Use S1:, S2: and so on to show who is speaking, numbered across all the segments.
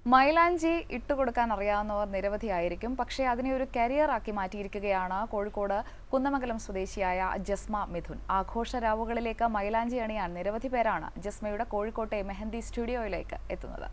S1: മൈലാഞ്ചി ഇട്ടുകൊടുക്കാൻ അറിയാവുന്നവർ നിരവധിയായിരിക്കും പക്ഷേ അതിനെ ഒരു കരിയർ ആക്കി മാറ്റിയിരിക്കുകയാണ് കോഴിക്കോട് കുന്നമംഗലം സ്വദേശിയായ ജസ്മ മിഥുൻ ആഘോഷ രാവുകളിലേക്ക് മൈലാഞ്ചി അണിയാൻ നിരവധി പേരാണ് ജസ്മയുടെ കോഴിക്കോട്ടെ മെഹന്തി സ്റ്റുഡിയോയിലേക്ക് എത്തുന്നത്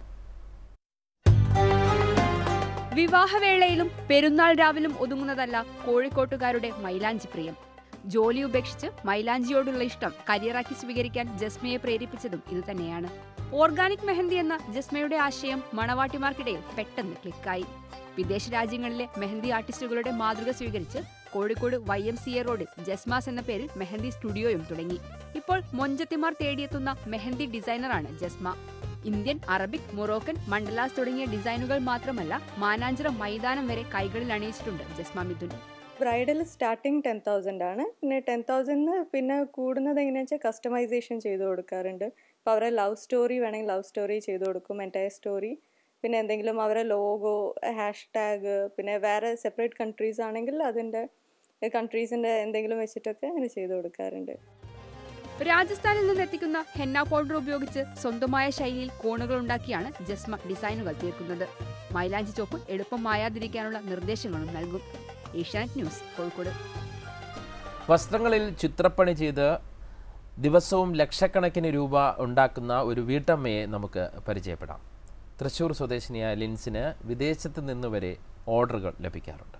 S2: വിവാഹവേളയിലും പെരുന്നാൾ രാവിലും ഒതുങ്ങുന്നതല്ല കോഴിക്കോട്ടുകാരുടെ മൈലാഞ്ചി പ്രിയം ജോലി ഉപേക്ഷിച്ച് മൈലാഞ്ചിയോടുള്ള ഇഷ്ടം കരിയറാക്കി സ്വീകരിക്കാൻ ജസ്മയെ പ്രേരിപ്പിച്ചതും ഇതുതന്നെയാണ് ഓർഗാനിക് മെഹന്തി എന്ന ജസ്മയുടെ ആശയം മണവാട്ടിമാർക്കിടയിൽ പെട്ടെന്ന് ക്ലിക്കായി വിദേശ രാജ്യങ്ങളിലെ മെഹന്തി ആർട്ടിസ്റ്റുകളുടെ മാതൃക സ്വീകരിച്ച് Kozhikode Y M C A റോഡിൽ ജസ്മാസ് എന്ന പേരിൽ മെഹന്തി സ്റ്റുഡിയോയും തുടങ്ങി ഇപ്പോൾ മൊഞ്ചത്തിമാർ തേടിയെത്തുന്ന മെഹന്തി ഡിസൈനറാണ് Jasma Indian Arabic Moroccan mandalas തുടങ്ങിയ ഡിസൈനുകൾ മാത്രമല്ല മാനാഞ്ചിറ മൈതാനം വരെ കൈകളിൽ അണിയിച്ചിട്ടുണ്ട് Jasma Mithun
S3: bridal starting ten thousand ആണ് പിന്നെ ടെൻ തൗസൻഡിന് പിന്നെ കൂടുന്നത് എങ്ങനെയാണെന്ന് വെച്ചാൽ കസ്റ്റമൈസേഷൻ ചെയ്ത് കൊടുക്കാറുണ്ട് അപ്പോൾ അവരെ ലവ് സ്റ്റോറി വേണമെങ്കിൽ ലവ് സ്റ്റോറി ചെയ്ത് കൊടുക്കും എൻറ്റയർ സ്റ്റോറി പിന്നെ എന്തെങ്കിലും അവരെ ലോഗോ ഹാഷ് ടാഗ് പിന്നെ വേറെ സെപ്പറേറ്റ് കൺട്രീസ് ആണെങ്കിൽ അതിൻ്റെ കൺട്രീസിൻ്റെ എന്തെങ്കിലും വെച്ചിട്ടൊക്കെ അങ്ങനെ ചെയ്ത് കൊടുക്കാറുണ്ട്
S2: രാജസ്ഥാനിൽ നിന്ന് എത്തിക്കുന്ന ഹെന്ന പൗഡർ ഉപയോഗിച്ച് സ്വന്തമായ ശൈലിയിൽ കോണുകൾ ഉണ്ടാക്കിയാണ് ജസ്മ ഡിസൈനുകൾ തീർക്കുന്നത് മൈലാഞ്ചി ചോപ്പ് എളുപ്പം മായാതിരിക്കാനുള്ള നിർദ്ദേശങ്ങളും നൽകും ഏഷ്യാനെറ്റ് ന്യൂസ് കോഴിക്കോട്
S4: വസ്ത്രങ്ങളിൽ ചിത്രപ്പണി ചെയ്ത് ദിവസവും ലക്ഷക്കണക്കിന് രൂപ ഉണ്ടാക്കുന്ന ഒരു വീട്ടമ്മയെ നമുക്ക് പരിചയപ്പെടാം തൃശ്ശൂർ സ്വദേശിനിയായ ലിൻസിന് വിദേശത്ത് നിന്ന് വരെ ഓർഡറുകൾ ലഭിക്കാറുണ്ട്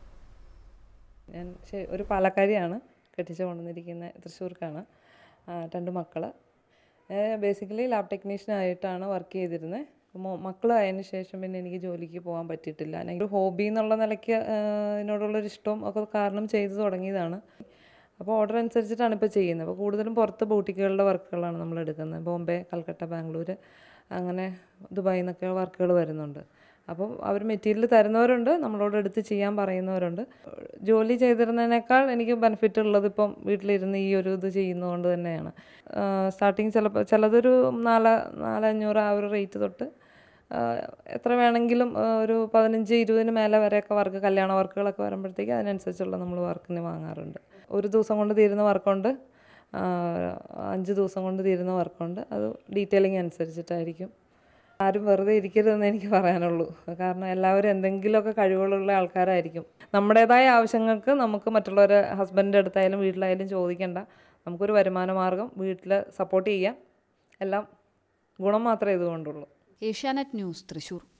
S5: ഞാൻ ശ- ഒരു പാലക്കാരിയാണ് കെട്ടിച്ച് കൊണ്ടുവന്നിരിക്കുന്ന തൃശ്ശൂർക്കാണ് ആ, രണ്ട് മക്കൾ ബേസിക്കലി ലാബ് ടെക്നീഷ്യനായിട്ടാണ് വർക്ക് ചെയ്തിരുന്നത് മക്കളായതിനു ശേഷം പിന്നെ എനിക്ക് ജോലിക്ക് പോകാൻ പറ്റിയിട്ടില്ല ഞാൻ ഒരു ഹോബി എന്നുള്ള നിലയ്ക്ക് ആ, ഇതിനോടുള്ളൊരു ഇഷ്ടവും ഒക്കെ കാരണം ചെയ്തു തുടങ്ങിയതാണ് അപ്പോൾ ഓർഡർ അനുസരിച്ചിട്ടാണ് ഇപ്പോൾ ചെയ്യുന്നത് അപ്പോൾ കൂടുതലും പുറത്ത് ബൂട്ടിക്കുകളുടെ വർക്കുകളാണ് നമ്മൾ എടുക്കുന്നത് ബോംബെ കൽക്കട്ട ബാംഗ്ലൂർ അങ്ങനെ ദുബായിൽ നിന്നൊക്കെ വർക്കുകൾ വരുന്നുണ്ട് അപ്പം അവർ മെറ്റീരിയൽ തരുന്നവരുണ്ട് നമ്മളോട് എടുത്ത് ചെയ്യാൻ പറയുന്നവരുണ്ട് ജോലി ചെയ്തിരുന്നതിനേക്കാൾ എനിക്ക് ബെനിഫിറ്റ് ഉള്ളത് ഇപ്പം വീട്ടിലിരുന്ന് ഈ ഒരു ഇത് ചെയ്യുന്നതുകൊണ്ട് തന്നെയാണ് സ്റ്റാർട്ടിങ് ചിലപ്പോൾ ചിലതൊരു നാല് നാലഞ്ഞൂറ് ആ ഒരു റേറ്റ് തൊട്ട് ആ, എത്ര വേണമെങ്കിലും ആ, ഒരു പതിനഞ്ച് ഇരുപതിന് മേലെ വരെയൊക്കെ വർക്ക് കല്യാണ വർക്കുകളൊക്കെ വരുമ്പോഴത്തേക്ക് അതിനനുസരിച്ചുള്ള നമ്മൾ വർക്കിന് വാങ്ങാറുണ്ട് ഒരു ദിവസം കൊണ്ട് തീരുന്ന വർക്കുണ്ട് ആ, അഞ്ച് ദിവസം കൊണ്ട് തീരുന്ന വർക്കുണ്ട് അത് ഡീറ്റെയിലിംഗ് അനുസരിച്ചിട്ടായിരിക്കും ആരും വെറുതെ ഇരിക്കരുതെന്ന് എനിക്ക് പറയാനുള്ളൂ കാരണം എല്ലാവരും എന്തെങ്കിലുമൊക്കെ കഴിവുകളുള്ള ആൾക്കാരായിരിക്കും നമ്മുടേതായ ആവശ്യങ്ങൾക്ക് നമുക്ക് മറ്റുള്ളവരെ ഹസ്ബൻഡിൻ്റെ അടുത്തായാലും വീട്ടിലായാലും ചോദിക്കേണ്ട നമുക്കൊരു വരുമാന മാർഗം വീട്ടിൽ സപ്പോർട്ട് ചെയ്യാം എല്ലാം ഗുണം മാത്രമേ ഇതുകൊണ്ടുള്ളൂ
S2: ഏഷ്യാനെറ്റ് ന്യൂസ് തൃശൂർ